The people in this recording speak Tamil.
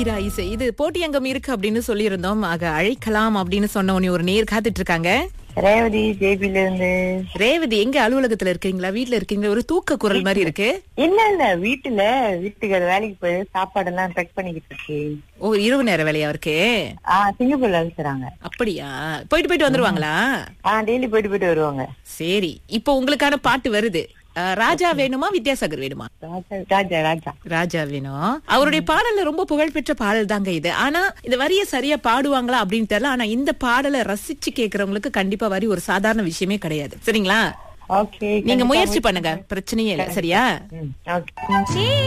தீரா இசை இது போட்டி அங்கம் இருக்கு அப்படின்னு சொல்லியிருந்தோம் ஆக அழைக்கலாம் அப்படின்னு சொன்ன உடனே ஒரு நேர் காத்துட்டு இருக்காங்க ரேவதி ஜேபில இருந்து ரேவதி எங்க அலுவலகத்துல இருக்கீங்களா வீட்ல இருக்கீங்களா ஒரு தூக்க குரல் மாதிரி இருக்கு இல்ல இல்ல வீட்டுல வீட்டுக்கு வேலைக்கு போய் சாப்பாடு எல்லாம் பேக் பண்ணிக்கிட்டு இருக்கு ஓ இரவு நேர வேலையா இருக்கு ஆஹ் சிங்கப்பூர்ல அழைச்சுறாங்க அப்படியா போயிட்டு போயிட்டு வந்துருவாங்களா ஆஹ் டெய்லி போயிட்டு போயிட்டு வருவாங்க சரி இப்போ உங்களுக்கான பாட்டு வருது அஹ், ராஜா வேணுமா வித்யாசாகர் வேணுமா ராஜா ராஜா ராஜா ராஜா வேணும் அவருடைய பாடல்ல ரொம்ப புகழ்பெற்ற பாடல் தாங்க இது ஆனா இந்த வரிய சரியா பாடுவாங்களா அப்படின்னு தெரியல ஆனா இந்த பாடலை ரசிச்சு கேக்குறவங்களுக்கு கண்டிப்பா வரி ஒரு சாதாரண விஷயமே கிடையாது சரிங்களா ஓகே நீங்க முயற்சி பண்ணுங்க பிரச்சனையே இல்ல சரியா ஓகே